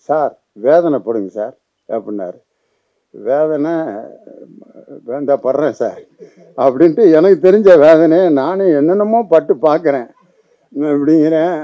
Sir வேதனைப்படுங்க sir அப்படின்னாரு வேதனை வேண்டா படுறேன் சார் அப்படின்ட்டு எனக்கு தெரிஞ்ச வேதனையை நானே என்னென்னமோ பட்டு பார்க்குறேன் அப்படிங்கிறேன்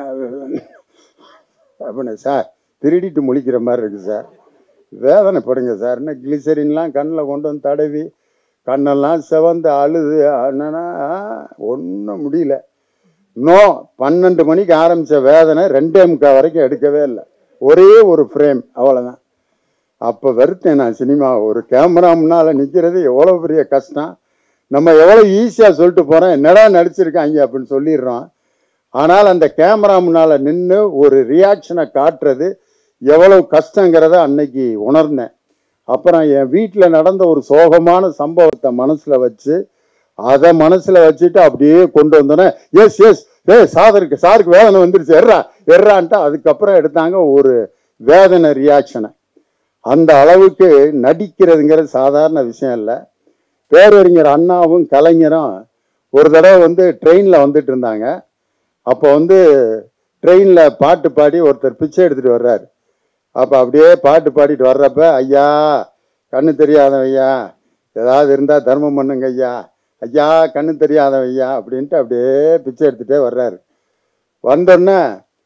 அப்படின்னு சார் திருடிட்டு முழிக்கிற மாதிரி இருக்குது சார் வேதனைப்படுங்க சார் என்ன கிளிசரின்லாம் கண்ணில் கொண்டு வந்து தடவி கண்ணெல்லாம் செவந்து அழுது என்னன்னா ஒன்றும் முடியல நோ பன்னெண்டு மணிக்கு ஆரம்பித்த வேதனை ரெண்டே முக்கால் வரைக்கும் எடுக்கவே இல்லை ஒரே ஒரு ஃப்ரேம் அவ்வளோதான் அப்போ வெறுத்தேன் நான் சினிமா ஒரு கேமரா முன்னால் நிற்கிறது எவ்வளோ பெரிய கஷ்டம் நம்ம எவ்வளோ ஈஸியாக சொல்லிட்டு போகிறோம் என்னடா நடிச்சிருக்காங்க அப்படின்னு சொல்லிடுறோம் ஆனால் அந்த கேமரா முன்னால் நின்று ஒரு ரியாக்ஷனை காட்டுறது எவ்வளவு கஷ்டங்கிறத அன்னைக்கு உணர்ந்தேன் அப்புறம் என் வீட்டில் நடந்த ஒரு சோகமான சம்பவத்தை மனசில் வச்சு அதை மனசில் வச்சுட்டு அப்படியே கொண்டு வந்தோன்னே எஸ் எஸ் ஏ சாதருக்கு சாருக்கு வேதனை வந்துருச்சு எர்ரா எர்ரான்ட்டு அதுக்கப்புறம் எடுத்தாங்க ஒரு வேதனை ரியாக்ஷனை அந்த அளவுக்கு நடிக்கிறதுங்கிறது சாதாரண விஷயம் இல்லை பேரறிஞர் அண்ணாவும் கலைஞரும் ஒரு தடவை வந்து ட்ரெயினில் வந்துட்டு இருந்தாங்க அப்போ வந்து ட்ரெயினில் பாட்டு பாடி ஒருத்தர் பிச்சை எடுத்துகிட்டு வர்றாரு அப்போ அப்படியே பாட்டு பாடிட்டு வர்றப்ப ஐயா கண்ணு தெரியாதவன் ஐயா ஏதாவது இருந்தால் தர்மம் பண்ணுங்க ஐயா ஐயா கண்ணு தெரியாதவன் ஐயா அப்படின்ட்டு அப்படியே பிச்சை எடுத்துகிட்டே வர்றாரு வந்தோடனே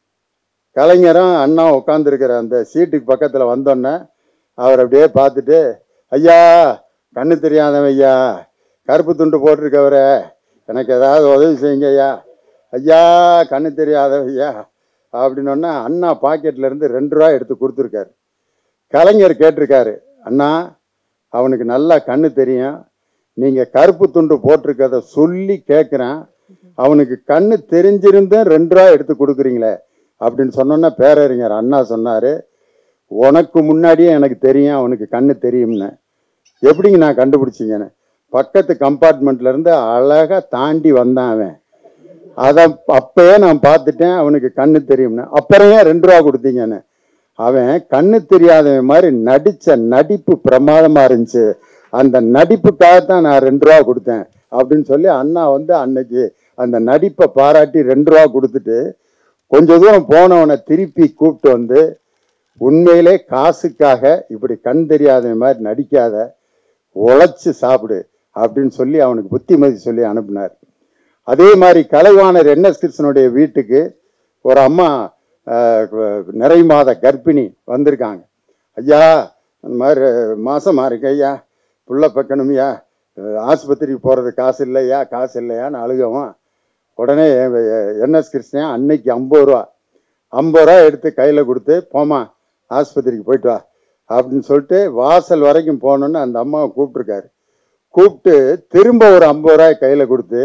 கலைஞரும் அண்ணா உட்காந்துருக்கிற அந்த சீட்டுக்கு பக்கத்தில் வந்தோடனே அவர் அப்படியே பார்த்துட்டு ஐயா கண்ணு தெரியாதவன் ஐயா கருப்பு துண்டு போட்டிருக்கவரே எனக்கு ஏதாவது உதவி செய்யுங்க ஐயா ஐயா கண்ணு தெரியாதவன் ஐயா அப்படின்னோடனே அண்ணா பாக்கெட்ல இருந்து ரெண்டு ரூபா எடுத்து கொடுத்துருக்காரு கலைஞர் கேட்டிருக்காரு அண்ணா அவனுக்கு நல்லா கண்ணு தெரியும் நீங்கள் கருப்பு துண்டு போட்டிருக்கத சொல்லி கேட்குறேன் அவனுக்கு கண்ணு தெரிஞ்சிருந்தும் ரெண்டு ரூபா எடுத்து கொடுக்குறீங்களே அப்படின்னு சொன்னோன்னே பேரறிஞர் அண்ணா சொன்னார் உனக்கு முன்னாடியே எனக்கு தெரியும் அவனுக்கு கண்ணு தெரியும்னு எப்படிங்க நான் கண்டுபிடிச்சிங்கன்னு பக்கத்து கம்பார்ட்மெண்ட்ல இருந்து அழகா தாண்டி வந்தான் அவன் அதை அப்பயே நான் பார்த்துட்டேன் அவனுக்கு கண்ணு தெரியும்னு அப்புறம் ஏன் ரெண்டு ரூபா கொடுத்தீங்கன்னு அவன் கண்ணு தெரியாதவன் மாதிரி நடிச்ச நடிப்பு பிரமாதமா இருந்துச்சு அந்த நடிப்புக்காகத்தான் நான் ரெண்டு ரூபா கொடுத்தேன் அப்படின்னு சொல்லி அண்ணா வந்து அன்னைக்கு அந்த நடிப்பை பாராட்டி ரெண்டு ரூபா கொடுத்துட்டு கொஞ்ச தூரம் போனவனை திருப்பி கூப்பிட்டு வந்து உண்மையிலே காசுக்காக இப்படி கண் தெரியாதவன் மாதிரி நடிக்காத உழைச்சு சாப்பிடு அப்படின்னு சொல்லி அவனுக்கு புத்திமதி சொல்லி அனுப்புனார் அதே மாதிரி கலைவாணர் என் எஸ் கிருஷ்ணனுடைய வீட்டுக்கு ஒரு அம்மா அஹ், நிறை மாத கர்ப்பிணி வந்திருக்காங்க ஐயா அந்த மாதிரி மாசமா இருக்கு ஐயா புள்ள பக்கணுமையா ஆஸ்பத்திரிக்கு போகிறது காசு இல்லையா காசு இல்லையான்னு அழுகவும் உடனே என்எஸ் கிருஷ்ணன் அன்னைக்கு ஐம்பது ரூபா ஐம்பது ரூபா எடுத்து கையில் கொடுத்து போமா ஆஸ்பத்திரிக்கு போயிட்டு வா அப்படின்னு சொல்லிட்டு வாசல் வரைக்கும் போகணுன்னு அந்த அம்மாவை கூப்பிட்ருக்காரு கூப்பிட்டு திரும்ப ஒரு ஐம்பது ரூபாய் கையில் கொடுத்து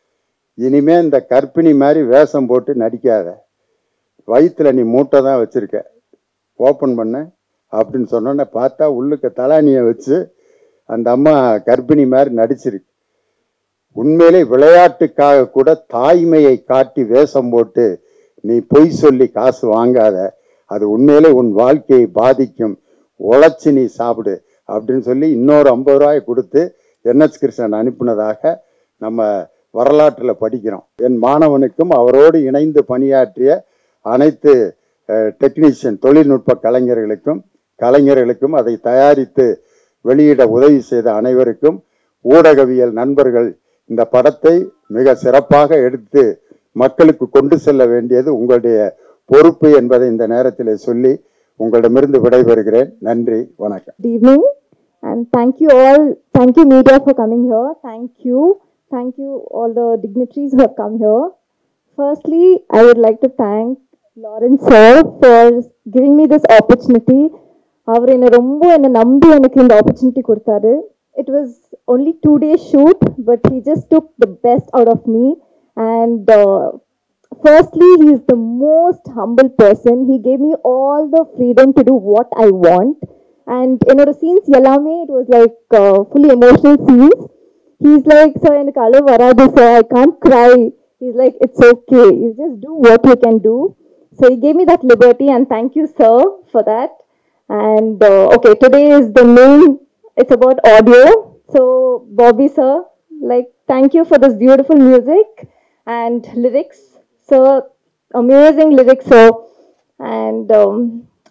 இனிமே இந்த கர்ப்பிணி மாதிரி வேஷம் போட்டு நடிக்காத வயிற்றுல நீ மூட்டை தான் வச்சிருக்க ஓப்பன் பண்ண அப்படின்னு சொன்னோன்னே பார்த்தா உள்ளுக்க தலானியை வச்சு அந்த அம்மா கர்ப்பிணி மாதிரி நடிச்சிருக்கு உண்மையிலே விளையாட்டுக்காக கூட தாய்மையை காட்டி வேஷம் போட்டு நீ பொய் சொல்லி காசு வாங்காத அது உண்மையிலே உன் வாழ்க்கையை பாதிக்கும் உழைச்சி நீ சாப்பிடு அப்படின்னு சொல்லி இன்னொரு ஐம்பது ரூபாய் கொடுத்து என்எஸ் கிருஷ்ணன் அனுப்பினதாக நம்ம வரலாற்றில் படிக்கிறோம் என் மாணவனுக்கும் அவரோடு இணைந்து பணியாற்றிய அனைத்து டெக்னீஷியன் தொழில்நுட்ப கலைஞர்களுக்கும் கலைஞர்களுக்கும் அதை தயாரித்து வெளியிட உதவி செய்த அனைவருக்கும் ஊடகவியல் நண்பர்கள் இந்த படத்தை மிக சிறப்பாக எடுத்து மக்களுக்கு கொண்டு செல்ல வேண்டியது உங்களுடைய பொறுப்பு என்பதை இந்த நேரத்தில் சொல்லி உங்களிடமிருந்து விடைபெறுகிறேன் நன்றி வணக்கம் Good evening, and thank you all. Thank you, media, for coming here. Thank you. Thank you, all the dignitaries who have come here. Firstly, I would like to thank Lawrence sir for giving me this opportunity. அவர் என்னை ரொம்ப என்னை நம்பி எனக்கு இந்த opportunity கொடுத்தாரு it was only two days shoot but he just took the best out of me and firstly he is the most humble person he gave me all the freedom to do what i want and என்னோட scenes எல்லாமே it was like uh, fully emotional scenes he's like sir எனக்கு அழ வராது sir i can't cry he's like it's okay you just do what you can do so he gave me that liberty and thank you sir for that and uh, okay today is the main it's about audio so bobby sir like thank you for this beautiful music and lyrics so amazing lyrics so and um,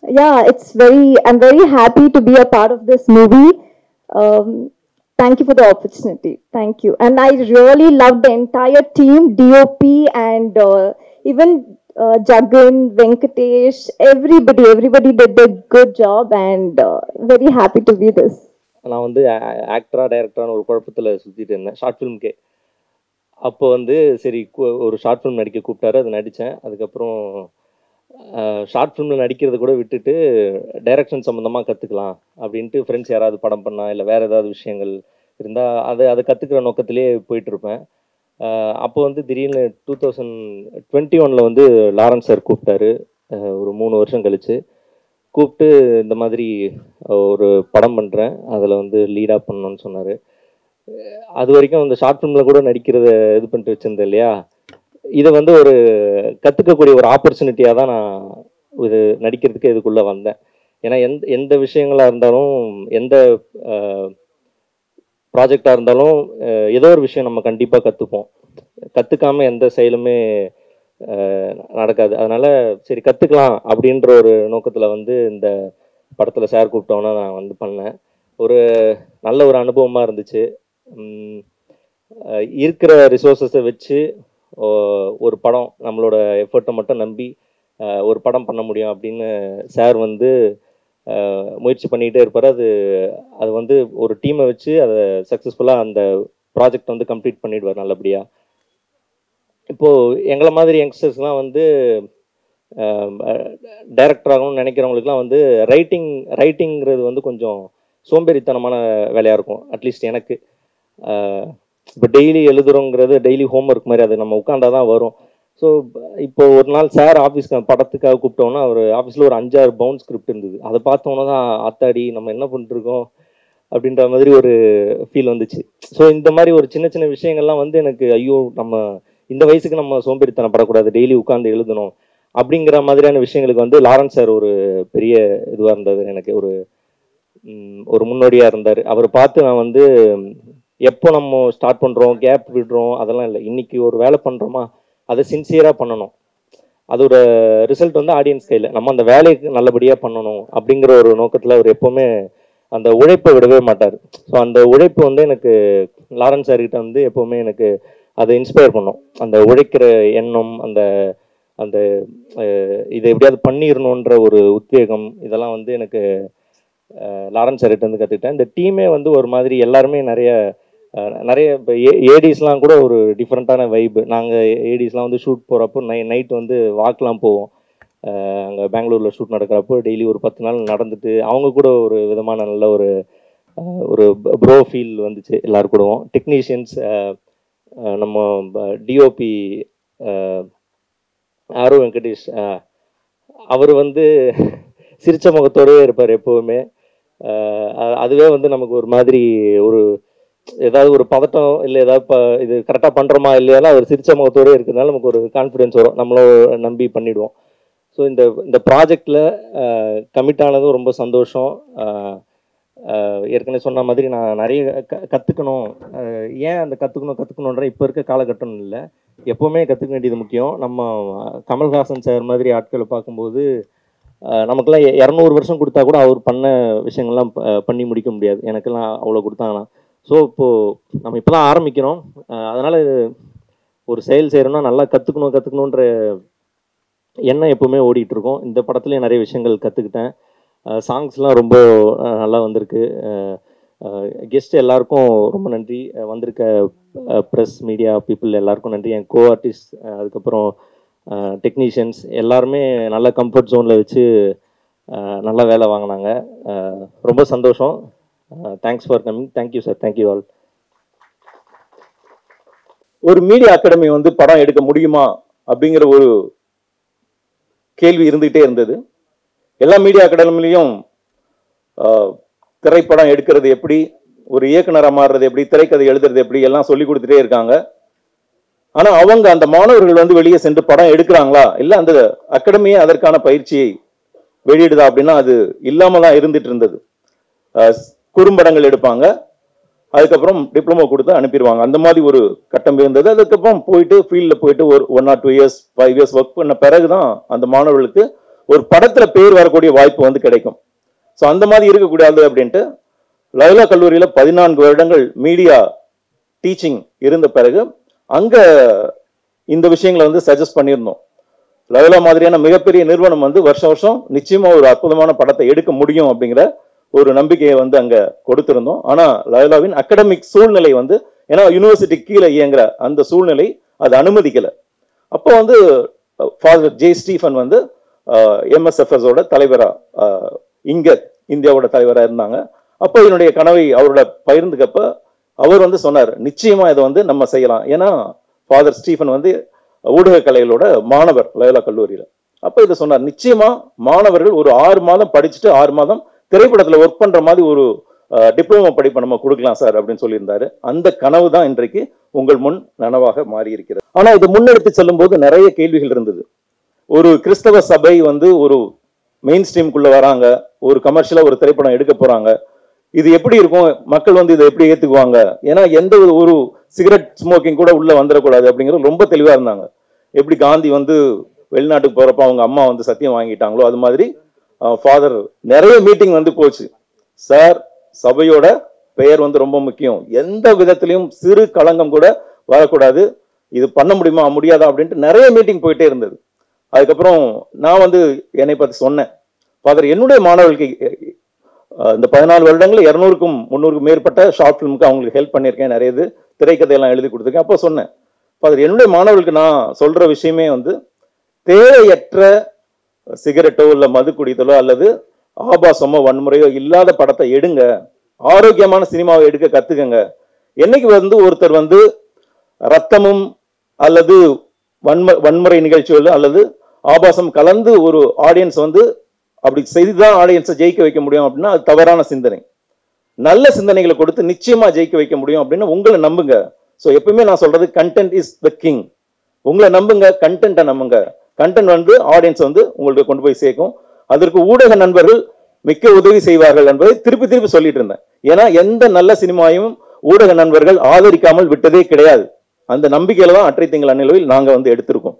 yeah, it's very, I'm very happy to be a part of this movie. Um, thank you for the opportunity. Thank you. And I really love the entire team, DOP and uh, even uh, Jagan, Venkatesh, everybody, everybody did a good job and uh, very happy to be this. நான் வந்து ஆக்டரா டைரக்டரான ஒரு குழப்பத்தில் சுற்றிட்டு இருந்தேன் short ஃபிலிம்க்கே அப்போ வந்து சரி கு- ஒரு ஷார்ட் ஃபிலிம் நடிக்க கூப்பிட்டாரு அது நடித்தேன் அதுக்கப்புறம் ஷார்ட் ஃபிலிமில் நடிக்கிறத கூட விட்டுட்டு டைரக்ஷன் சம்மந்தமாக கற்றுக்கலாம் அப்படின்ட்டு ஃப்ரெண்ட்ஸ் யாராவது படம் பண்ணா இல்லை வேறு ஏதாவது விஷயங்கள் இருந்தால் அதை அதை கற்றுக்கிற நோக்கத்திலே போயிட்டுருப்பேன் அப்போ வந்து திடீர்னு டூ தௌசண்ட் டுவெண்ட்டி ஒனில் வந்து லாரன்ஸ் சார் கூப்பிட்டாரு அஹ் ஒரு மூணு வருஷம் கழிச்சு கூப்பிட்டு இந்த மாதிரி ஒரு படம் பண்ணுறேன் அதில் வந்து லீடாக பண்ணணும்னு சொன்னார் அது வரைக்கும் அந்த ஷார்ட் ஃபிலிமில் கூட நடிக்கிறத இது பண்ணிட்டு வச்சிருந்தேன் இல்லையா இதை வந்து ஒரு கற்றுக்கக்கூடிய ஒரு ஆப்பர்ச்சுனிட்டியாக தான் நான் இது நடிக்கிறதுக்கு இதுக்குள்ளே வந்தேன் ஏன்னா எந்த எந்த விஷயங்களாக இருந்தாலும் எந்த ப்ராஜெக்டாக இருந்தாலும் அஹ், ஏதோ ஒரு விஷயம் நம்ம கண்டிப்பாக கற்றுப்போம் கற்றுக்காம எந்த செயலுமே அஹ், நடக்காது அதனால சரி கற்றுக்கலாம் அப்படின்ற ஒரு நோக்கத்தில் வந்து இந்த படத்தில் சார் கூப்பிட்டோன்னா நான் வந்து பண்ணேன் ஒரு நல்ல ஒரு அனுபவமாக இருந்துச்சு உம், அஹ், இருக்கிற ரிசோர்ஸஸை வச்சு ஓ- ஒரு படம் நம்மளோட எஃபர்ட்டை மட்டும் நம்பி அஹ், ஒரு படம் பண்ண முடியும் அப்படின்னு சார் வந்து அஹ், முயற்சி பண்ணிகிட்டே இருப்பார் அது அது வந்து ஒரு டீமை வச்சு அதை சக்ஸஸ்ஃபுல்லாக அந்த ப்ராஜெக்ட் வந்து கம்ப்ளீட் பண்ணிடுவார் நல்லபடியாக இப்போது எங்களை மாதிரி யங்ஸ்டர்ஸ்லாம் வந்து டைரக்டர் ஆகணும்னு நினைக்கிறவங்களுக்குலாம் வந்து ரைட்டிங் ரைட்டிங்கிறது வந்து கொஞ்சம் சோம்பேறித்தனமான வேலையாக இருக்கும் அட்லீஸ்ட் எனக்கு இப்போ டெய்லி எழுதுறோங்கிறது டெய்லி ஹோம்ஒர்க் மாதிரி அது நம்ம உட்காந்தா தான் வரும் ஸோ இப்போ ஒரு நாள் சார் ஆஃபீஸ்க்கு படத்துக்காக கூப்பிட்டோன்னா அவர் ஆஃபீஸில் ஒரு அஞ்சாறு பவுண்ட் ஸ்கிரிப்ட் இருந்தது அதை பார்த்தோன்னே தான் அத்தாடி நம்ம என்ன பண்ணிட்டுருக்கோம் அப்படின்ற மாதிரி ஒரு ஃபீல் வந்துச்சு ஸோ இந்த மாதிரி ஒரு சின்ன சின்ன விஷயங்கள்லாம் வந்து எனக்கு ஐயோ நம்ம இந்த வயசுக்கு நம்ம சோம்பேறித்தனப்படக்கூடாது டெய்லி உட்காந்து எழுதணும் அப்படிங்கிற மாதிரியான விஷயங்களுக்கு வந்து லாரன்ஸ் சார் ஒரு பெரிய இதுவாக இருந்தது எனக்கு ஒரு ம், ஒரு முன்னோடியாக இருந்தார் அவரை பார்த்து நான் வந்து எப்போ நம்ம ஸ்டார்ட் பண்ணுறோம் கேப் விடுறோம் அதெல்லாம் இல்லை இன்னைக்கு ஒரு வேலை பண்ணுறோமா அதை சின்சியராக பண்ணணும் அதோட ரிசல்ட் வந்து ஆடியன்ஸ் கையில் நம்ம அந்த வேலைக்கு நல்லபடியாக பண்ணணும் அப்படிங்கிற ஒரு நோக்கத்தில் அவர் எப்போவுமே அந்த உழைப்பை விடவே மாட்டார் ஸோ அந்த உழைப்பு வந்து எனக்கு லாரன்ஸ் சார்கிட்ட வந்து எப்போவுமே எனக்கு அதை இன்ஸ்பயர் பண்ணும் அந்த உழைக்கிற எண்ணம் அந்த அந்த அஹ், இதை எப்படியாவது பண்ணிடணுன்ற ஒரு உத்வேகம் இதெல்லாம் வந்து எனக்கு அஹ், லாரன்ஸ் சார்கிட்ட இருந்து கற்றுக்கிட்டேன் இந்த டீமே வந்து ஒரு மாதிரி எல்லாருமே நிறைய அஹ், நிறைய இப்போ ஏ ஏடிஸ்லாம் கூட ஒரு டிஃப்ரெண்ட்டான வைப்பு நாங்கள் ஏடிஸ்லாம் வந்து ஷூட் போகிறப்போ நை நைட் வந்து வாக்லாம் போவோம் அங்கே பெங்களூரில் ஷூட் நடக்கிறப்போ டெய்லி ஒரு பத்து நாள் நடந்துட்டு அவங்க கூட ஒரு விதமான நல்ல ஒரு அஹ், ஒரு ப்ரோ ஃபீல் வந்துச்சு எல்லாரு கூடவும் டெக்னீஷியன்ஸ் நம்ம டிஓபி ஆரோ வெங்கடேஷ் அவர் வந்து சிரிச்ச முகத்தோடவே இருப்பார் எப்போவுமே அஹ் அ- அதுவே வந்து நமக்கு ஒரு மாதிரி ஒரு ஏதாவது ஒரு பதட்டம் இல்லை ஏதாவது ப இது கரெக்டாக பண்ணுறோமா இல்லையாலும் அவர் சிரிச்ச முகத்தோடவே இருக்கிறதுனால நமக்கு ஒரு கான்ஃபிடென்ஸ் வரும் நம்மளும் நம்பி பண்ணிடுவோம் ஸோ இந்த இந்த ப்ராஜெக்டில் கமிட் ஆனதும் ரொம்ப சந்தோஷம் அஹ் அஹ் ஏற்கனவே சொன்ன மாதிரி நான் நிறைய க கற்றுக்கணும் ஏன் அந்த கற்றுக்கணும் கற்றுக்கணுன்ற இப்போ இருக்க காலகட்டம் இல்லை எப்போவுமே கற்றுக்க வேண்டியது முக்கியம் நம்ம கமல்ஹாசன் சார் மாதிரி ஆட்களை பார்க்கும்போது அஹ் நமக்கெல்லாம் எ- இரநூறு வருஷம் கொடுத்தா கூட அவர் பண்ண விஷயங்கள்லாம் ப- பண்ணி முடிக்க முடியாது எனக்கெல்லாம் அவ்வளோ கொடுத்தாங்கன்னா ஸோ இப்போது நம்ம இப்போ தான் ஆரம்பிக்கிறோம் அஹ் அதனால இது ஒரு செயல் செய்கிறோம்னா நல்லா கற்றுக்கணும் கற்றுக்கணுன்ற எண்ணம் எப்பவுமே ஓடிட்டு இருக்கும் இந்த படத்துலேயும் நிறைய விஷயங்கள் கற்றுக்கிட்டேன் சாங்ஸ்லாம் ரொம்ப அஹ், நல்லா வந்திருக்கு கெஸ்ட் எல்லாருக்கும் ரொம்ப நன்றி அஹ், வந்திருக்க ப்ரெஸ் மீடியா பீப்புள் எல்லாருக்கும் நன்றி என் கோ ஆர்டிஸ்ட் அதுக்கப்புறம் டெக்னீஷியன்ஸ் எல்லாருமே நல்ல கம்ஃபர்ட் ஜோனில் வச்சு அஹ், நல்ல வேலை வாங்கினாங்க அஹ், ரொம்ப சந்தோஷம் thanks for coming thank you sir thank you all ஒரு மீடியா அகாடமி வந்து படம் எடுக்க முடியுமா அப்படிங்கிற ஒரு கேள்வி இருந்துகிட்டே இருந்தது எல்லா மீடியா அகாடமிலையும் ஆஹ், திரைப்படம் எடுக்கிறது எப்படி ஒரு இயக்குனராக மாறுறது எப்படி திரைக்கதை எழுதுறது எப்படி எல்லாம் சொல்லி கொடுத்துட்டே இருக்காங்க ஆனா அவங்க அந்த மாணவர்கள் வந்து வெளியே சென்று படம் எடுக்கிறாங்களா இல்ல அந்த அகாடமியே அதற்கான பயிற்சியை வெளியிடுதா அப்படின்னா அது இல்லாம தான் இருந்துட்டு இருந்தது ஆஹ், குறும்படங்கள் எடுப்பாங்க அதுக்கப்புறம் டிப்ளமோ கொடுத்து அனுப்பிடுவாங்க அந்த மாதிரி ஒரு கட்டம் இருந்தது அதுக்கப்புறம் போயிட்டு ஃபீல்டில் போயிட்டு ஒரு one or two years five years work பண்ண பிறகு தான் அந்த மாணவர்களுக்கு ஒரு படத்துல பேர் வரக்கூடிய வாய்ப்பு வந்து கிடைக்கும் ஸோ அந்த மாதிரி இருக்கக்கூடாது அப்படின்ட்டு லயோலா கல்லூரியில பதினான்கு வருடங்கள் மீடியா டீச்சிங் இருந்த பிறகு அங்க இந்த விஷயங்களை வந்து சஜஸ்ட் பண்ணியிருந்தோம் லயோலா மாதிரியான மிகப்பெரிய நிறுவனம் வந்து வருஷம் வருஷம் நிச்சயமா ஒரு அற்புதமான படத்தை எடுக்க முடியும் அப்படிங்கிற ஒரு நம்பிக்கையை வந்து அங்க கொடுத்திருந்தோம் ஆனா லயோலாவின் அகடமிக் சூழ்நிலை வந்து ஏன்னா யூனிவர்சிட்டி கீழே இயங்குற அந்த சூழ்நிலை அது அனுமதிக்கல அப்போ வந்து ஃபாதர் ஜே ஸ்டீஃபன் வந்து எம்எஸ்எஃப்எஸ் ஓட தலைவரா அஹ், இங்க இந்தியாவோட தலைவரா இருந்தாங்க அப்போ என்னுடைய கனவை அவரோட பகிர்ந்துக்கப்ப அவர் வந்து சொன்னார் நிச்சயமா இதை வந்து நம்ம செய்யலாம் ஏன்னா ஃபாதர் ஸ்டீஃபன் வந்து ஊடக கலைகளோட மாணவர் லயோலா கல்லூரியில அப்ப இதை சொன்னார் நிச்சயமா மாணவர்கள் ஒரு ஆறு மாதம் படிச்சுட்டு ஆறு மாதம் திரைப்படத்துல ஒர்க் பண்ற மாதிரி ஒரு டிப்ளமோ படிப்பை நம்ம கொடுக்கலாம் சார் அப்படின்னு சொல்லியிருந்தாரு அந்த கனவு தான் இன்றைக்கு உங்கள் முன் நனவாக மாறி இருக்கிறது ஆனா இதை முன்னெடுத்து செல்லும் போது நிறைய கேள்விகள் இருந்தது ஒரு கிறிஸ்தவ சபை வந்து ஒரு மெயின் ஸ்ட்ரீம்குள்ள வராங்க ஒரு கமர்ஷியலா ஒரு திரைப்படம் எடுக்க போறாங்க இது எப்படி இருக்கும் மக்கள் வந்து இதை எப்படி ஏத்துக்குவாங்க ஏன்னா எந்த ஒரு- ஒரு சிகரெட் ஸ்மோக்கிங் கூட உள்ள வந்துடக்கூடாது அப்படிங்கிறது ரொம்ப தெளிவா இருந்தாங்க எப்படி காந்தி வந்து வெளிநாட்டுக்கு போறப்ப அவங்க அம்மா வந்து சத்தியம் வாங்கிட்டாங்களோ அது மாதிரி ஃபாதர் நிறைய மீட்டிங் வந்து போச்சு சார் சபையோட பெயர் வந்து ரொம்ப முக்கியம் எந்த விதத்திலையும் சிறு களங்கம் கூட வரக்கூடாது இது பண்ண முடியுமா முடியாதா அப்படின்ட்டு நிறைய மீட்டிங் போயிட்டே இருந்தது அதுக்கப்புறம் நான் வந்து என்னை பத்தி சொன்னேன் ஃபாதர் என்னுடைய மாணவர்களுக்கு அஹ், இந்த பதினாலு வருடங்கள் இரநூறுக்கும் முந்நூறுக்கும் மேற்பட்ட ஷார்ட் ஃபிலிமுக்கு அவங்களுக்கு ஹெல்ப் பண்ணியிருக்கேன் நிறைய இது திரைக்கதையெல்லாம் எழுதி கொடுத்துருக்கேன் அப்போ சொன்னேன் ஃபாதர் என்னுடைய மாணவர்களுக்கு நான் சொல்ற விஷயமே வந்து தேவையற்ற சிகரெட்டோ இல்லை மது குடித்தலோ அல்லது ஆபாசமோ வன்முறையோ இல்லாத படத்தை எடுங்க ஆரோக்கியமான சினிமாவை எடுக்க கத்துக்கங்க என்னைக்கு வந்து ஒருத்தர் வந்து ரத்தமும் அல்லது வன்ம வன்முறை நிகழ்ச்சிகள் அல்லது ஆபாசம் கலந்து ஒரு ஆடியன்ஸ் வந்து அப்படி செய்துதான் ஆடியன்ஸை ஜெயிக்க வைக்க முடியும் அப்படின்னா அது தவறான சிந்தனை நல்ல சிந்தனைகளை கொடுத்து நிச்சயமா ஜெயிக்க வைக்க முடியும் அப்படின்னு உங்களை நம்புங்க ஸோ எப்பவுமே நான் சொல்றது கண்டென்ட் இஸ் த கிங் உங்களை நம்புங்க கண்டென்ட்டை நம்புங்க கண்டென்ட் வந்து ஆடியன்ஸ் வந்து உங்களுக்கு கொண்டு போய் சேர்க்கும் அதற்கு ஊடக நண்பர்கள் மிக்க உதவி செய்வார்கள் என்பதை திருப்பி திருப்பி சொல்லிட்டு இருந்தேன் ஏன்னா எந்த நல்ல சினிமாவையும் ஊடக நண்பர்கள் ஆதரிக்காமல் விட்டதே கிடையாது அந்த நம்பிக்கையில தான் அற்றை திங்கள் அந்நிலவில் நாங்க வந்து எடுத்திருக்கோம்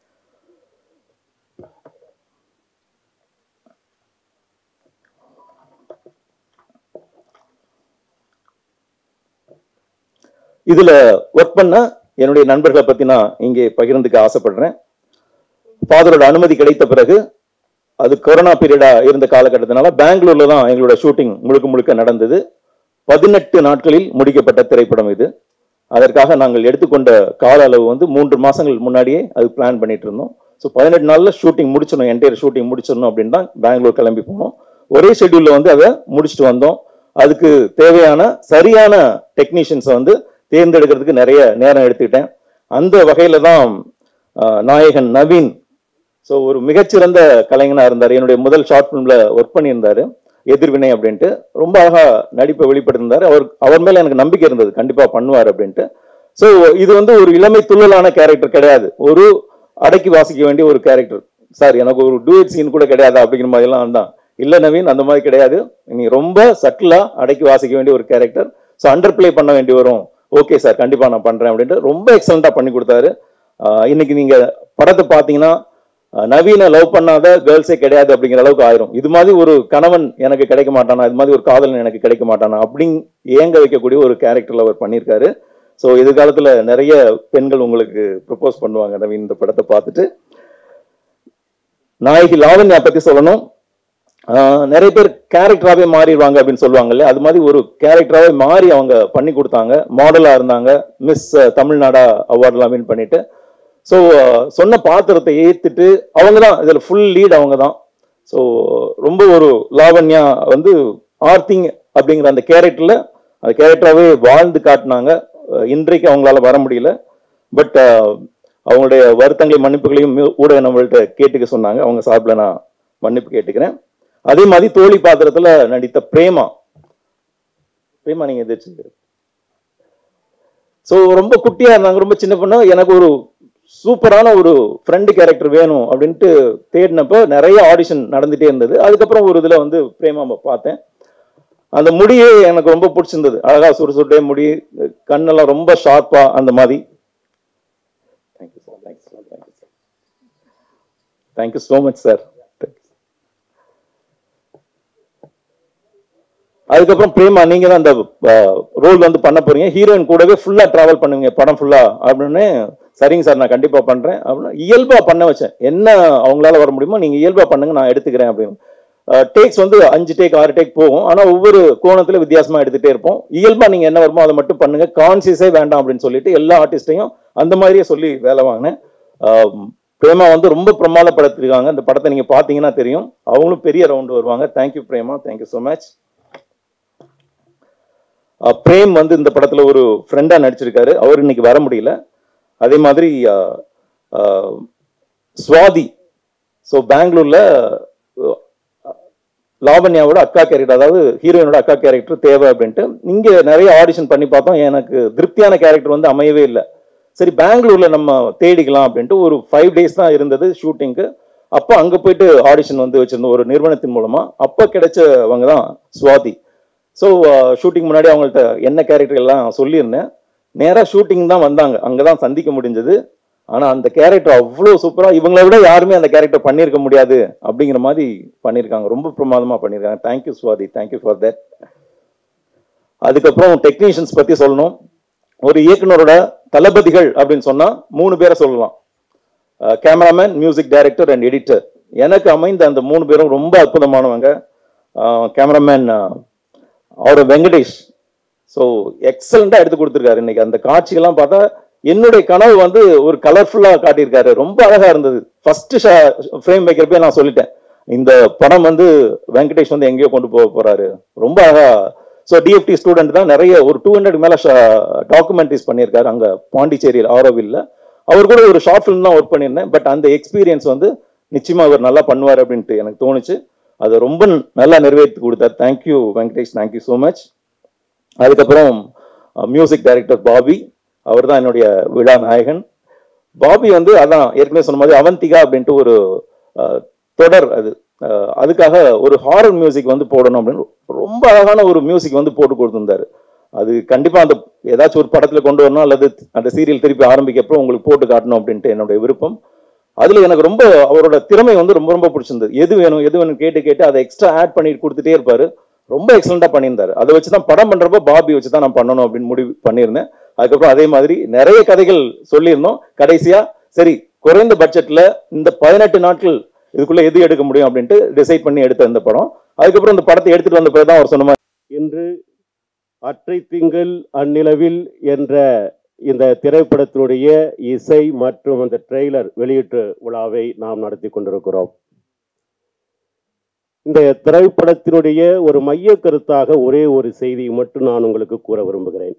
இதுல ஒர்க் பண்ண என்னுடைய நண்பர்களை பத்தி நான் இங்கே பகிர்ந்துக்க ஆசைப்படுறேன் ஃபாதரோட அனுமதி கிடைத்த பிறகு அது கொரோனா பீரியடா இருந்த காலகட்டத்தினால பெங்களூர்ல தான் எங்களோட ஷூட்டிங் முழுக்க முழுக்க நடந்தது பதினெட்டு நாட்களில் முடிக்கப்பட்ட திரைப்படம் இது அதற்காக நாங்கள் எடுத்துக்கொண்ட கால அளவு வந்து மூன்று மாசங்கள் முன்னாடியே அது பிளான் பண்ணிட்டு இருந்தோம் ஸோ பதினெட்டு நாள்ல ஷூட்டிங் முடிச்சிடணும் என்டையர் ஷூட்டிங் முடிச்சிடணும் அப்படின்னு தான் பெங்களூர் கிளம்பி போனோம் ஒரே ஷெட்யூல்ல வந்து அதை முடிச்சுட்டு வந்தோம் அதுக்கு தேவையான சரியான டெக்னீஷியன்ஸை வந்து தேர்ந்தெடுக்கிறதுக்கு நிறைய நேரம் எடுத்துக்கிட்டேன் அந்த வகையில தான் ஆஹ், நாயகன் நவீன் ஸோ ஒரு மிகச்சிறந்த கலைஞனா இருந்தார் என்னுடைய முதல் ஷார்ட் ஃபிலிம்ல ஒர்க் பண்ணியிருந்தாரு எதிர்வினை அப்படின்ட்டு ரொம்ப அழகா நடிப்பை வெளிப்படுத்திருந்தாரு அவர் அவர் மேல எனக்கு நம்பிக்கை இருந்தது கண்டிப்பா பண்ணுவார் அப்படின்ட்டு ஸோ இது வந்து ஒரு இளமை துள்ளலான கேரக்டர் கிடையாது ஒரு அடக்கி வாசிக்க வேண்டிய ஒரு கேரக்டர் சார் எனக்கு ஒரு டூயட் சீன் கூட கிடையாது அப்படிங்கிற மாதிரிலாம் தான் இல்ல நவீன் அந்த மாதிரி கிடையாது நீ ரொம்ப சட்டிலா அடக்கி வாசிக்க வேண்டிய ஒரு கேரக்டர் ஸோ அண்டர் ப்ளே பண்ண வேண்டி வரும் ஓகே சார் கண்டிப்பா நான் பண்றேன் அப்படின்ட்டு ரொம்ப எக்ஸலண்டா பண்ணி கொடுத்தாரு ஆஹ் இன்னைக்கு நீங்க படத்தை பார்த்தீங்கன்னா ஆஹ் நவீன லவ் பண்ணாத கேர்ள்ஸே கிடையாது அப்படிங்கிற அளவுக்கு ஆயிரும் இது மாதிரி ஒரு கணவன் எனக்கு கிடைக்க மாட்டானா இது மாதிரி ஒரு காதலன் எனக்கு கிடைக்க மாட்டானா அப்படின்னு ஏங்க வைக்கக்கூடிய ஒரு கேரக்டர்ல அவர் பண்ணியிருக்காரு ஸோ எதிர்காலத்துல நிறைய பெண்கள் உங்களுக்கு ப்ரப்போஸ் பண்ணுவாங்க நவீன் இந்த படத்தை பார்த்துட்டு நாயகி லாவண்யா பத்தி சொல்லணும் ஆஹ் நிறைய பேர் கேரக்டராகவே மாறிடுவாங்க அப்படின்னு சொல்லுவாங்க இல்லையா அது மாதிரி ஒரு கேரக்டராகவே மாறி அவங்க பண்ணி கொடுத்தாங்க மாடலா இருந்தாங்க மிஸ் தமிழ்நாடா அவார்ட்லாம் வின் பண்ணிட்டு ஸோ சொன்ன பாத்திரத்தை ஏத்துட்டு அவங்க தான் இதில் ஃபுல் லீட் அவங்க தான் ஸோ ரொம்ப ஒரு லாவண்யா வந்து ஆர்த்திங் அப்படிங்கிற அந்த கேரக்டர்ல அந்த கேரக்டராகவே வாழ்ந்து காட்டினாங்க அஹ் இன்றைக்கு அவங்களால வர முடியல பட் அவங்களுடைய வருத்தங்களையும் மன்னிப்புகளையும் மீ- ஊடக நம்மள்கிட்ட கேட்டுக்க சொன்னாங்க அவங்க சார்பில் நான் மன்னிப்பு கேட்டுக்கிறேன் அதே மாதிரி தோழி பாத்திரத்துல நடித்த பிரேமா பிரேமா நீங்க எதிர்த்து ஸோ ரொம்ப குட்டியா இருந்தாங்க ரொம்ப சின்ன பொண்ணு எனக்கு ஒரு சூப்பரான ஒரு ஃப்ரெண்டு கேரக்டர் வேணும் அப்படின்ட்டு தேடினப்போ நிறைய ஆடிஷன் நடந்துட்டே இருந்தது அதுக்கப்புறம் ஒரு இதுல வந்து பிரேமாவை பார்த்தேன் அந்த முடியே எனக்கு ரொம்ப பிடிச்சிருந்தது அழகா சுறுசுட்டே முடி கண்ணெல்லாம் ரொம்ப ஷார்ப்பா அந்த மாதிரி thank you sir thank you sir thank you sir thank you so much sir அதுக்கப்புறம் பிரேமா நீங்க தான் அந்த ரோல் வந்து பண்ண போறீங்க ஹீரோயின் கூடவே ஃபுல்லா டிராவல் பண்ணுவீங்க படம் ஃபுல்லா அப்படின்னு சரிங்க சார் நான் கண்டிப்பா பண்றேன் அப்படின்னு இயல்பா பண்ண வச்சேன் என்ன அவங்களால வர முடியுமோ நீங்க இயல்பா பண்ணுங்க நான் எடுத்துக்கிறேன் அப்படின்னு டேக்ஸ் வந்து அஞ்சு டேக் ஆறு டேக் போகும் ஆனா ஒவ்வொரு கோணத்துல வித்தியாசமா எடுத்துட்டே இருப்போம் இயல்பா நீங்க என்ன வருமோ அதை மட்டும் பண்ணுங்க கான்சியஸே வேண்டாம் அப்படின்னு சொல்லிட்டு எல்லா ஆர்டிஸ்டையும் அந்த மாதிரியே சொல்லி வேலை வாங்கினேன் ஆம், பிரேமா வந்து ரொம்ப பிரமாதப்படுத்திருக்காங்க இந்த படத்தை நீங்க பாத்தீங்கன்னா தெரியும் அவங்களும் பெரிய ரவுண்டு வருவாங்க thank you Prema thank you so much Prem வந்து இந்த படத்துல ஒரு ஃப்ரெண்டா நடிச்சிருக்காரு அவர் இன்னைக்கு வர முடியல அதே மாதிரி அஹ், அஹ், சுவாதி ஸோ பெங்களூர்ல அஹ், லாவண்யாவோட அக்கா கேரக்டர் அதாவது ஹீரோயினோட அக்கா கேரக்டர் தேவை அப்படின்ட்டு இங்க நிறைய ஆடிஷன் பண்ணி பார்த்தோம் எனக்கு திருப்தியான கேரக்டர் வந்து அமையவே இல்லை சரி பெங்களூர்ல நம்ம தேடிக்கலாம் அப்படின்ட்டு ஒரு ஃபைவ் டேஸ் தான் இருந்தது ஷூட்டிங்க்கு அப்போ அங்க போயிட்டு ஆடிஷன் வந்து வச்சிருந்தோம் ஒரு நிறுவனத்தின் மூலமா அப்போ கிடைச்சவங்க தான் சுவாதி ஸோ ஷூட்டிங் முன்னாடி அவங்கள்ட்ட என்ன கேரக்டர் எல்லாம் சொல்லியிருந்தேன் நேராக ஷூட்டிங் தான் வந்தாங்க அங்கே தான் சந்திக்க முடிஞ்சது ஆனால் அந்த கேரக்டர் அவ்வளோ சூப்பராக இவங்களை விட யாருமே அந்த கேரக்டர் பண்ணியிருக்க முடியாது அப்படிங்கிற மாதிரி பண்ணியிருக்காங்க ரொம்ப பிரமாதமாக பண்ணியிருக்காங்க thank you Swathi thank you for that அதுக்கப்புறம் டெக்னீஷியன்ஸ் பற்றி சொல்லணும் ஒரு இயக்குனரோட தளபதிகள் அப்படின்னு சொன்னால் மூணு பேரை சொல்லலாம் cameraman music director and editor எனக்கு அமைந்த அந்த மூணு பேரும் ரொம்ப அற்புதமானவங்க கேமராமேன் அவர் வெங்கடேஷ் ஸோ எக்ஸலண்டா எடுத்து கொடுத்துருக்காரு இன்னைக்கு அந்த காட்சிகள்லாம் பார்த்தா என்னுடைய கனவு வந்து ஒரு கலர்ஃபுல்லா காட்டியிருக்காரு ரொம்ப அழகா இருந்தது ஃபர்ஸ்ட் ஃப்ரேம் வைக்கிறப்பே நான் சொல்லிட்டேன் இந்த படம் வந்து வெங்கடேஷ் வந்து எங்கேயோ கொண்டு போக போறாரு ரொம்ப அழகா ஸோ டிஎஃப்டி ஸ்டூடெண்ட் தான் நிறைய ஒரு டூ ஹண்ட்ரட் மேல டாக்குமெண்ட்ரிஸ் பண்ணியிருக்காரு அங்க பாண்டிச்சேரியில் ஆரோவில்ல அவர் கூட ஒரு ஷார்ட் ஃபிலிம் தான் ஒர்க் பண்ணியிருந்தேன் பட் அந்த எக்ஸ்பீரியன்ஸ் வந்து நிச்சயமா அவர் நல்லா பண்ணுவார் அப்படின்ட்டு எனக்கு தோணுச்சு அதை ரொம்ப நல்லா நிறைவேற்றி கொடுத்தார் thank you Venkatesh thank you so much அதுக்கப்புறம் மியூசிக் டைரக்டர் பாபி அவர் தான் என்னுடைய விழா நாயகன் பாபி வந்து அதான் ஏற்கனவே சொன்ன மாதிரி அவந்திகா அப்படின்ட்டு ஒரு அஹ், தொடர் அது அஹ், அதுக்காக ஒரு ஹாரர் மியூசிக் வந்து போடணும் அப்படின்னு ரொம்ப அழகான ஒரு மியூசிக் வந்து போட்டு கொடுத்திருந்தாரு அது கண்டிப்பா அந்த ஏதாச்சும் ஒரு படத்துல கொண்டு வரணும் அல்லது அந்த சீரியல் திருப்பி ஆரம்பிக்கப்போ உங்களுக்கு போட்டு காட்டணும் அப்படின்ட்டு என்னுடைய விருப்பம் அதுல எனக்கு ரொம்ப அவரோட திறமை வந்து ரொம்ப ரொம்ப பிடிச்சிருந்தது எது வேணும் எது வேணும் கேட்டு கேட்டு அதை எக்ஸ்ட்ரா ஆட் பண்ணி கொடுத்துட்டே இருப்பாரு ரொம்ப எக்ஸலண்டா பண்ணியிருந்தாரு அதை வச்சு தான் படம் பண்றப்ப பாபி வச்சு தான் நான் பண்ணணும் அப்படின்னு முடிவு பண்ணியிருந்தேன் அதுக்கப்புறம் அதே மாதிரி நிறைய கதைகள் சொல்லியிருந்தோம் கடைசியா சரி குறைந்த பட்ஜெட்ல இந்த பதினெட்டு நாட்கள் இதுக்குள்ள எது எடுக்க முடியும் அப்படின்ட்டு டிசைட் பண்ணி எடுத்த இந்த படம் அதுக்கப்புறம் இந்த படத்தை எடுத்துட்டு வந்த பிறகு தான் அவர் சொன்ன மாதிரி இன்று அற்றை திங்கள் அந்நிலவில் என்ற இந்த திரைப்படத்தினுடைய இசை மற்றும் அந்த ட்ரெய்லர் வெளியீட்டு விழாவை நாம் நடத்தி கொண்டிருக்கிறோம் இந்த திரைப்படத்தினுடைய ஒரு மைய கருத்தாக ஒரே ஒரு செய்தியை மட்டும் நான் உங்களுக்கு கூற விரும்புகிறேன்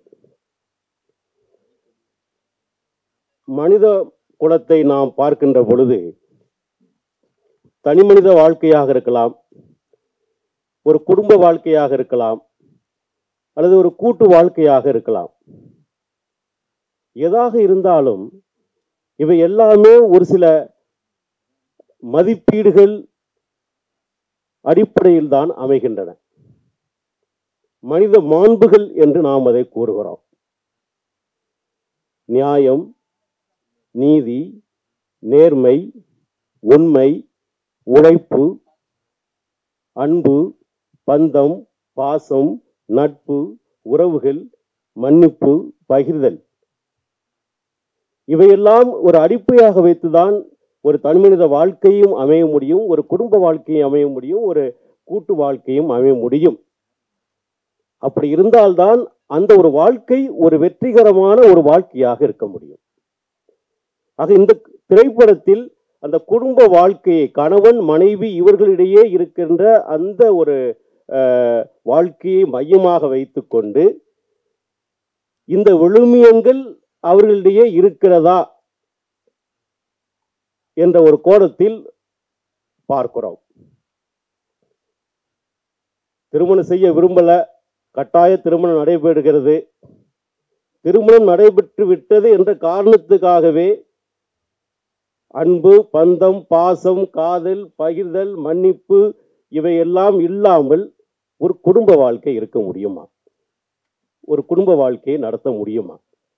மனித குலத்தை நாம் பார்க்கின்ற பொழுது தனிமனித வாழ்க்கையாக இருக்கலாம் ஒரு குடும்ப வாழ்க்கையாக இருக்கலாம் அல்லது ஒரு கூட்டு வாழ்க்கையாக இருக்கலாம் எதாக இருந்தாலும் இவை எல்லாமே ஒரு சில மதிப்பீடுகள் அடிப்படையில் தான் அமைகின்றன மனித மாண்புகள் என்று நாம் அதை கூறுகிறோம் நியாயம் நீதி நேர்மை உண்மை உழைப்பு அன்பு பந்தம் பாசம் நட்பு உறவுகள் மன்னிப்பு பகிர்தல் இவையெல்லாம் ஒரு அடிப்படையாக வைத்துதான் ஒரு தனிமனித வாழ்க்கையும் அமைய முடியும் ஒரு குடும்ப வாழ்க்கையும் அமைய முடியும் ஒரு கூட்டு வாழ்க்கையும் அமைய முடியும் அப்படி இருந்தால்தான் அந்த ஒரு வாழ்க்கை ஒரு வெற்றிகரமான ஒரு வாழ்க்கையாக இருக்க முடியும் ஆக இந்த திரைப்படத்தில் அந்த குடும்ப வாழ்க்கையை கணவன் மனைவி இவர்களிடையே இருக்கின்ற அந்த ஒரு அஹ், வாழ்க்கையை மையமாக வைத்துக்கொண்டு இந்த விழுமியங்கள் அவர்களிடையே இருக்கிறதா என்ற ஒரு கோணத்தில் பார்க்கிறோம் திருமணம் செய்ய விரும்பல கட்டாய திருமணம் நடைபெறுகிறது திருமணம் நடைபெற்று விட்டது என்ற காரணத்துக்காகவே அன்பு பந்தம் பாசம் காதல் பகிர்தல் மன்னிப்பு இவையெல்லாம் இல்லாமல் ஒரு குடும்ப வாழ்க்கை இருக்க முடியுமா ஒரு குடும்ப வாழ்க்கையை நடத்த முடியுமா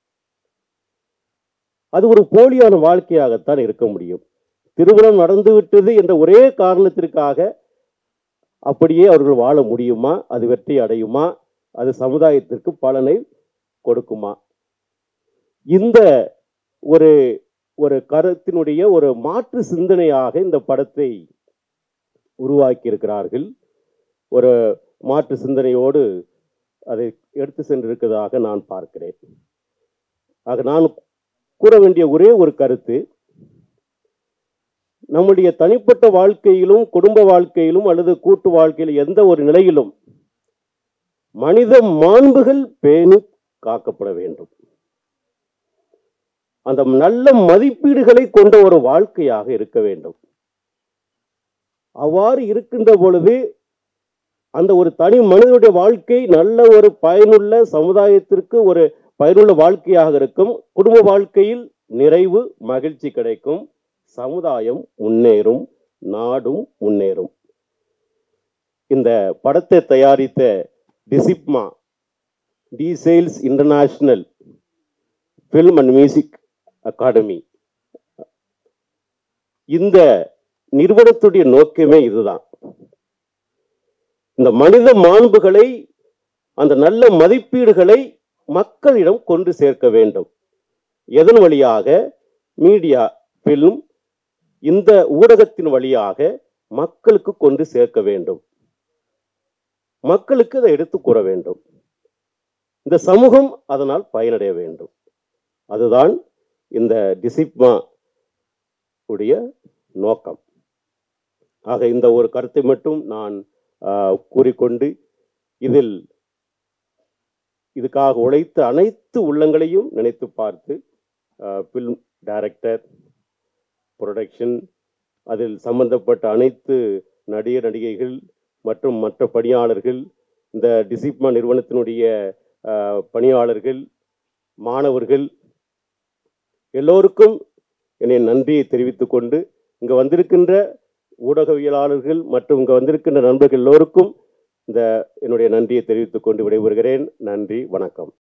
அது ஒரு போலியான வாழ்க்கையாகத்தான் இருக்க முடியும் திருமணம் நடந்துவிட்டது என்ற ஒரே காரணத்திற்காக அப்படியே அவர்கள் வாழ முடியுமா அது வெற்றி அடையுமா அது சமுதாயத்திற்கு பலனை கொடுக்குமா இந்த ஒரு ஒரு கருத்தினுடைய ஒரு மாற்று சிந்தனையாக இந்த படத்தை உருவாக்கி இருக்கிறார்கள் ஒரு மாற்று சிந்தனையோடு அதை எடுத்து சென்றிருக்கிறதாக நான் பார்க்கிறேன் ஆக நான் கூற வேண்டிய ஒரே ஒரு கருத்து நம்முடைய தனிப்பட்ட வாழ்க்கையிலும் குடும்ப வாழ்க்கையிலும் அல்லது கூட்டு வாழ்க்கையில் எந்த ஒரு நிலையிலும் மனித மாண்புகள் பேணி காக்கப்பட வேண்டும் அந்த நல்ல மதிப்பீடுகளை கொண்ட ஒரு வாழ்க்கையாக இருக்க வேண்டும் அவ்வாறு இருக்கின்ற பொழுது அந்த ஒரு தனி மனிதனுடைய வாழ்க்கை நல்ல ஒரு பயனுள்ள சமுதாயத்திற்கு ஒரு பயனுள்ள வாழ்க்கையாக இருக்கும் குடும்ப வாழ்க்கையில் நிறைவு மகிழ்ச்சி கிடைக்கும் சமுதாயம் முன்னேறும் நாடும் முன்னேறும் இந்த படத்தை தயாரித்த டிசிப்மா D sales international film and music academy இந்த நிறுவனத்துடைய நோக்கமே இதுதான் இந்த மனித மாண்புகளை அந்த நல்ல மதிப்பீடுகளை மக்களிடம் கொண்டு சேர்க்க வேண்டும் எதன் வழியாக மீடியா ஃபில்ம் இந்த ஊடகத்தின் வழியாக மக்களுக்கு கொண்டு சேர்க்க வேண்டும் மக்களுக்கு அதை எடுத்து கூற வேண்டும் இந்த சமூகம் அதனால் பயனடைய வேண்டும் அதுதான் இந்த டிசிப்மா உடைய நோக்கம் ஆக இந்த ஒரு கருத்தை மட்டும் நான் ஆஹ், கூறிக்கொண்டு இதில் இதுக்காக உழைத்த அனைத்து உள்ளங்களையும் நினைத்து பார்த்து ஃபில்ம் டைரக்டர் ப்ரொடக்ஷன் அதில் சம்பந்தப்பட்ட அனைத்து நடிகர் நடிகைகள் மற்றும் மற்ற பணியாளர்கள் இந்த டிசிப்மா நிறுவனத்தினுடைய ஆஹ், பணியாளர்கள் மாணவர்கள் எல்லோருக்கும் என்னை நன்றியை தெரிவித்துக் கொண்டு இங்கே வந்திருக்கின்ற ஊடகவியலாளர்கள் மற்றும் இங்கே வந்திருக்கின்ற நண்பர்கள் எல்லோருக்கும் இந்த என்னுடைய நன்றியை தெரிவித்துக் கொண்டு விடைபெறுகிறேன் நன்றி வணக்கம்